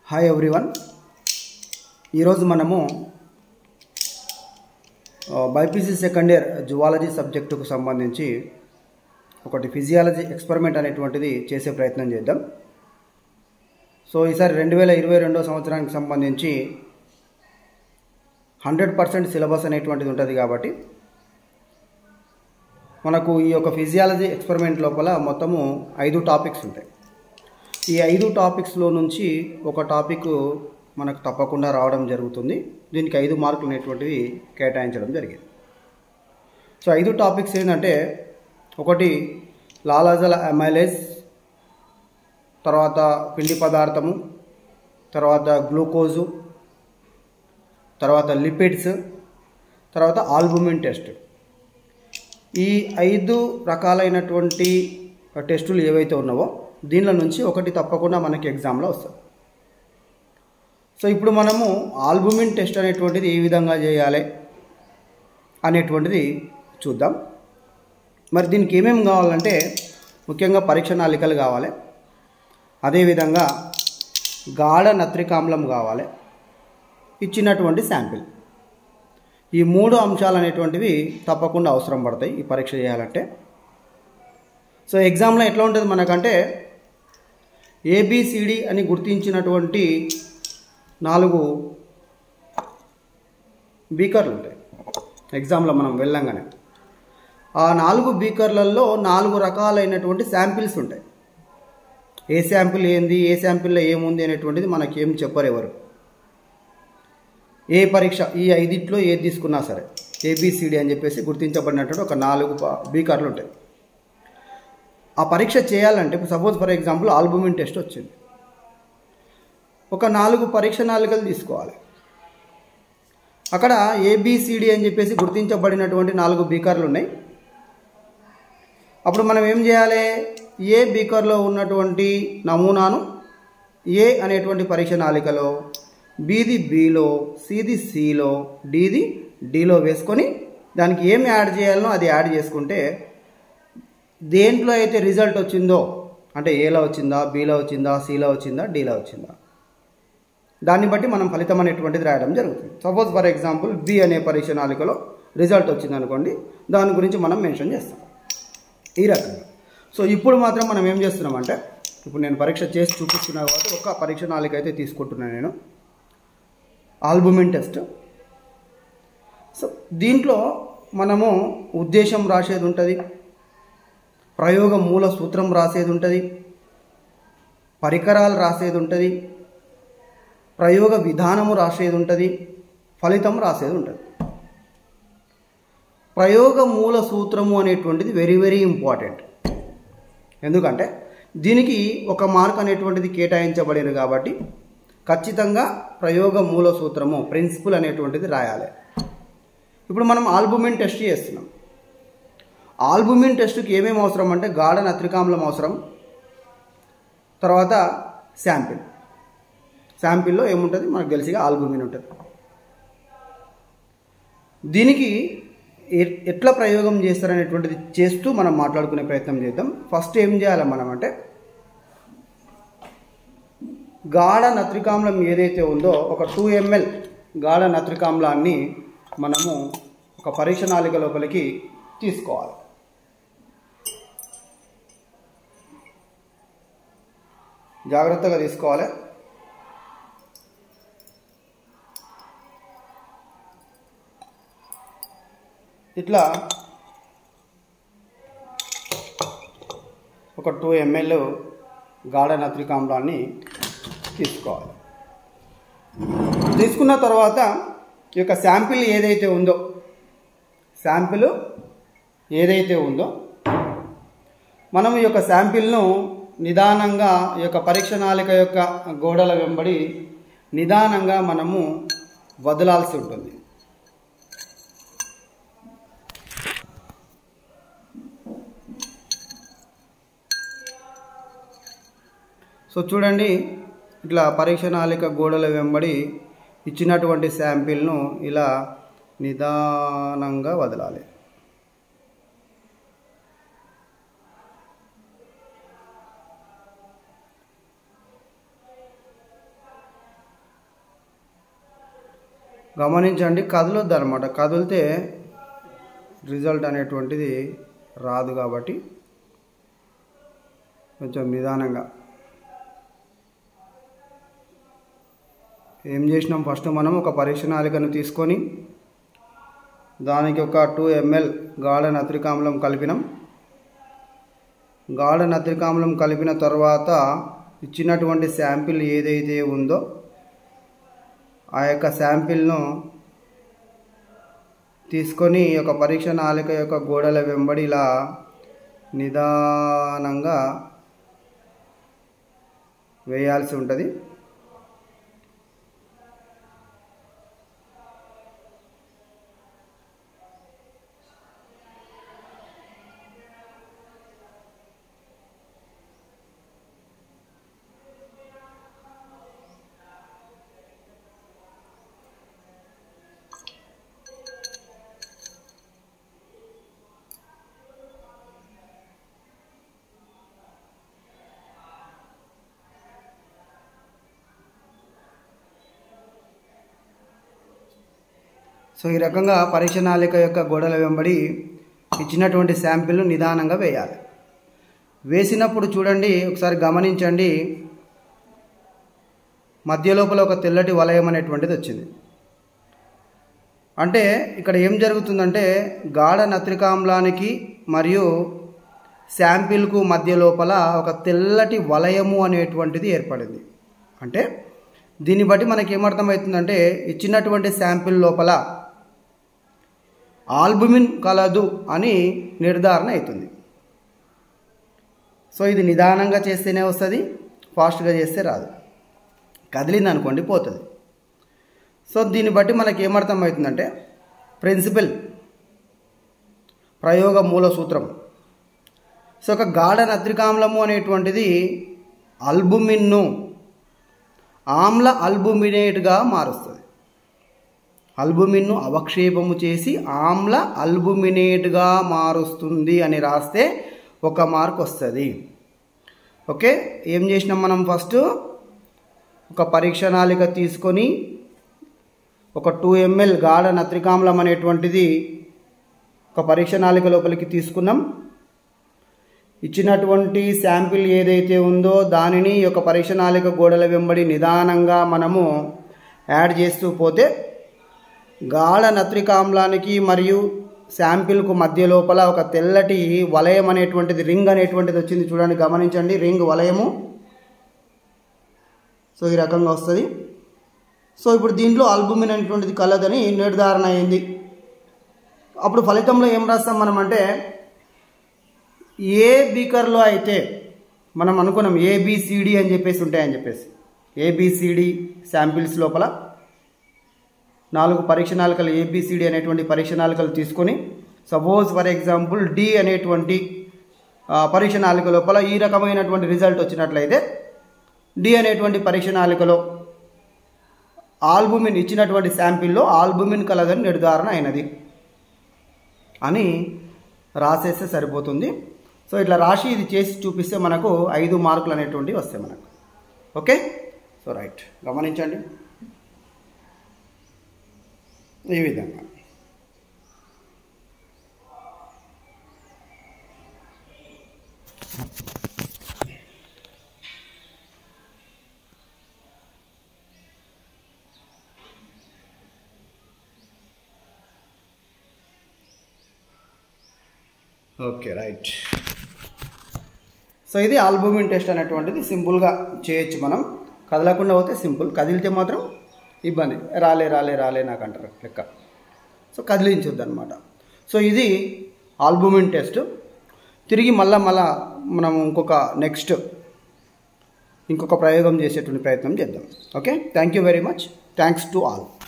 hi everyone ఈరోజు మనము BiPC second year zoology సబ్జెక్టుకు సంబంధించి ఒకటి ఫిజియాలజీ ఎక్స్పెరిమెంట్ అనేటువంటిది చేసే ప్రయత్నం చేద్దాం సో ఈసారి రెండు వేల ఇరవై రెండో సంవత్సరానికి సంబంధించి హండ్రెడ్ పర్సెంట్ సిలబస్ అనేటువంటిది ఉంటుంది కాబట్టి మనకు ఈ యొక్క ఫిజియాలజీ ఎక్స్పెరిమెంట్ లోపల మొత్తము ఐదు టాపిక్స్ ఉంటాయి ఈ ఐదు టాపిక్స్లో నుంచి ఒక టాపిక్ మనకు తప్పకుండా రావడం జరుగుతుంది దీనికి ఐదు మార్కులు అనేటువంటివి కేటాయించడం జరిగింది సో ఐదు టాపిక్స్ ఏంటంటే ఒకటి లాలాజల అమైలేజ్ తర్వాత పిండి పదార్థము తర్వాత గ్లూకోజు తర్వాత లిపిడ్స్ తర్వాత ఆల్బుమిన్ టెస్ట్ ఈ ఐదు రకాలైనటువంటి టెస్టులు ఏవైతే ఉన్నావో దీనిలో నుంచి ఒకటి తప్పకుండా మనకి ఎగ్జామ్లో వస్తుంది సో ఇప్పుడు మనము ఆల్బుమిన్ టెస్ట్ అనేటువంటిది ఏ విధంగా చేయాలి అనేటువంటిది చూద్దాం మరి దీనికి ఏమేమి కావాలంటే ముఖ్యంగా పరీక్ష నాళికలు కావాలి అదేవిధంగా గాఢ నత్రికామ్లం కావాలి ఇచ్చినటువంటి శాంపిల్ ఈ మూడు అంశాలు అనేటువంటివి తప్పకుండా అవసరం పడతాయి ఈ పరీక్ష చేయాలంటే సో ఎగ్జామ్లో ఎట్లా ఉంటుంది మనకంటే ఏబిసిడి అని గుర్తించినటువంటి నాలుగు బీకర్లు ఉంటాయి ఎగ్జామ్లో మనం వెళ్ళంగానే ఆ నాలుగు బీకర్లలో నాలుగు రకాలైనటువంటి శాంపిల్స్ ఉంటాయి ఏ శాంపిల్ ఏంది ఏ శాంపిల్లో ఏముంది అనేటువంటిది మనకేం చెప్పరు ఎవరు ఏ పరీక్ష ఈ ఐదిట్లో ఏది తీసుకున్నా సరే ఏబిసిడి అని చెప్పేసి గుర్తించబడినటువంటి ఒక నాలుగు బీకర్లు ఉంటాయి ఆ పరీక్ష చేయాలంటే ఇప్పుడు suppose for example albumin test వచ్చింది ఒక నాలుగు పరీక్ష నాలుగలు తీసుకోవాలి అక్కడ ఏబిసిడి అని చెప్పేసి గుర్తించబడినటువంటి నాలుగు బీకర్లు ఉన్నాయి అప్పుడు మనం ఏం చేయాలి ఏ బీకర్లో ఉన్నటువంటి నమూనాను ఏ అనేటువంటి పరీక్ష నాలికలో బీది బీలో సిది సిలో డిది డిలో వేసుకొని దానికి ఏం యాడ్ చేయాలనో అది యాడ్ చేసుకుంటే దేంట్లో అయితే రిజల్ట్ వచ్చిందో అంటే ఏలో వచ్చిందా బీలో వచ్చిందా సిలో వచ్చిందా డీలో వచ్చిందా దాన్ని బట్టి మనం ఫలితం అనేటువంటిది రాయడం జరుగుతుంది సపోజ్ ఫర్ ఎగ్జాంపుల్ బి అనే పరీక్ష నాలికలో రిజల్ట్ వచ్చింది అనుకోండి దాని గురించి మనం మెన్షన్ చేస్తాం ఈ రకంగా సో ఇప్పుడు మాత్రం మనం ఏం చేస్తున్నామంటే ఇప్పుడు నేను పరీక్ష చేసి చూపిస్తున్నా కాబట్టి ఒక పరీక్ష నాలుగు అయితే తీసుకుంటున్నాను నేను ఆల్బుమిన్ టెస్ట్ సో దీంట్లో మనము ఉద్దేశం రాసేది ఉంటుంది ప్రయోగ మూల సూత్రం రాసేది ఉంటుంది పరికరాలు రాసేది ఉంటుంది ప్రయోగ విధానము రాసేది ఉంటుంది ఫలితం రాసేది ఉంటుంది ప్రయోగ మూల సూత్రము అనేటువంటిది వెరీ వెరీ ఇంపార్టెంట్ ఎందుకంటే దీనికి ఒక మార్క్ అనేటువంటిది కేటాయించబడింది కాబట్టి ఖచ్చితంగా ప్రయోగ మూల సూత్రము ప్రిన్సిపల్ అనేటువంటిది రాయాలి ఇప్పుడు మనం ఆల్బుమిన్ టెస్ట్ చేస్తున్నాం ఆల్బుమిన్ టెస్ట్కి ఏమేమి అవసరం అంటే గాఢ నత్రికామ్లం అవసరం తర్వాత శాంపిల్ శాంపిల్లో ఏముంటుంది మనకు తెలిసిగా ఆల్బుమిన్ ఉంటుంది దీనికి ఎట్లా ప్రయోగం చేస్తారనేటువంటిది చేస్తూ మనం మాట్లాడుకునే ప్రయత్నం చేద్దాం ఫస్ట్ ఏం చేయాలి మనం అంటే గాఢ నత్రికామ్లం ఏదైతే ఉందో ఒక టూ ఎంఎల్ గాఢ నత్రికామ్లాన్ని మనము ఒక పరీక్ష నాళిక లోపలికి తీసుకోవాలి జాగ్రత్తగా తీసుకోవాలి ఇట్లా ఒక టూ ఎంఎల్ గాఢ నత్రికామ్లాన్ని తీసుకోవాలి తీసుకున్న తర్వాత ఈ యొక్క శాంపిల్ ఏదైతే ఉందో శాంపిల్ ఏదైతే ఉందో మనం ఈ యొక్క శాంపిల్ను నిదానంగా ఈ యొక్క పరీక్ష నాళిక యొక్క గోడల వెంబడి నిదానంగా మనము వదలాల్సి ఉంటుంది సో చూడండి ఇట్లా పరీక్ష నాళిక గోడల వెంబడి ఇచ్చినటువంటి శాంపిల్ను ఇలా నిదానంగా వదలాలి గమనించండి కదలొద్దు అనమాట కదిలితే రిజల్ట్ అనేటువంటిది రాదు కాబట్టి కొంచెం నిదానంగా ఏం చేసినాం ఫస్ట్ మనం ఒక పరీక్ష నాలికను తీసుకొని దానికి ఒక టూ ఎంఎల్ గాఢ నత్రికామ్లం కలిపినాం గాఢ నత్రికామ్లం కలిపిన తర్వాత ఇచ్చినటువంటి శాంపిల్ ఏదైతే ఉందో ఆ యొక్క శాంపిల్ను తీసుకొని ఒక పరీక్ష నాలిక యొక్క గోడల వెంబడి ఇలా నిదానంగా వేయాల్సి ఉంటుంది సో ఈ రకంగా పరీక్ష నాళిక యొక్క గోడల వెంబడి ఇచ్చినటువంటి శాంపిల్ను నిదానంగా వేయాలి వేసినప్పుడు చూడండి ఒకసారి గమనించండి మధ్య లోపల ఒక తెల్లటి వలయం అనేటువంటిది వచ్చింది అంటే ఇక్కడ ఏం జరుగుతుందంటే గాఢ నత్రికామ్లానికి మరియు శాంపిల్కు మధ్య లోపల ఒక తెల్లటి వలయము అనేటువంటిది ఏర్పడింది అంటే దీన్ని బట్టి మనకి ఏమర్థమవుతుందంటే ఇచ్చినటువంటి శాంపిల్ లోపల ఆల్బుమిన్ కలదు అని నిర్ధారణ అవుతుంది సో ఇది నిదానంగా చేస్తేనే వస్తుంది ఫాస్ట్గా చేస్తే రాదు కదిలింది అనుకోండి పోతుంది సో దీన్ని బట్టి మనకి ఏమర్థం అవుతుందంటే ప్రిన్సిపల్ ప్రయోగ మూల సూత్రం సో ఒక గాఢ నత్రికామ్లము అనేటువంటిది అల్బుమిన్ను ఆమ్ల అల్బుమినేట్గా మారుస్తుంది అల్బుమిన్ను అవక్షేపము చేసి ఆమ్ల అల్బుమినేట్గా మారుస్తుంది అని రాస్తే ఒక మార్క్ వస్తుంది ఓకే ఏం చేసినాం మనం ఫస్ట్ ఒక పరీక్ష నాళిక తీసుకొని ఒక టూ ఎంఎల్ గాఢ నత్రికామ్లం అనేటువంటిది ఒక పరీక్ష నాళిక లోపలికి తీసుకున్నాం ఇచ్చినటువంటి శాంపిల్ ఏదైతే ఉందో దానిని ఒక పరీక్ష నాళిక గోడల వెంబడి నిదానంగా మనము యాడ్ చేస్తూ పోతే గాఢ నత్రికామ్లానికి మరియు శాంపిల్కు మధ్య లోపల ఒక తెల్లటి వలయం అనేటువంటిది రింగ్ అనేటువంటిది వచ్చింది చూడండి గమనించండి రింగ్ వలయము సో ఈ రకంగా వస్తుంది సో ఇప్పుడు దీంట్లో ఆల్బుమిన్ అనేటువంటిది కలదని నిర్ధారణ అయింది అప్పుడు ఫలితంలో ఏం రాస్తాం మనం అంటే ఏ బీకర్లో అయితే మనం అనుకున్నాం ఏబిసిడి అని చెప్పేసి ఉంటాయని చెప్పేసి ఏబిసిడి శాంపిల్స్ లోపల నాలుగు పరీక్ష నాలికలు ఏబిసిడి అనేటువంటి పరీక్ష నాలికలు తీసుకొని సపోజ్ ఫర్ ఎగ్జాంపుల్ డి అనేటువంటి ఆ, పరీక్ష నాలిక లోపల ఈ రకమైనటువంటి రిజల్ట్ వచ్చినట్లయితే డి అనేటువంటి పరీక్ష నాలికలో ఆల్బుమిన్ ఇచ్చినటువంటి శాంపిల్లో ఆల్బుమిన్ కలదని నిర్ధారణ అయినది అని రాసేస్తే సరిపోతుంది సో ఇట్లా రాసి ఇది చేసి చూపిస్తే మనకు ఐదు మార్కులు అనేటువంటివి వస్తాయి మనకు ఓకే సో రైట్ గమనించండి ఈ విధంగా ఓకే రైట్ సో ఇది ఆల్బుమిన్ టెస్ట్ అనేటువంటిది సింపుల్గా చేయొచ్చు మనం కదలకుండా పోతే సింపుల్ కదిలితే మాత్రం ఇబ్బంది రాలే రాలే రాలే నాకు అంటారు లెక్క సో కదిలించొద్దు అనమాట సో ఇది ఆల్బుమిన్ టెస్ట్ తిరిగి మళ్ళా మళ్ళా మనం ఇంకొక నెక్స్ట్ ఇంకొక ప్రయోగం చేసేటువంటి ప్రయత్నం చేద్దాం okay thank you very much thanks to all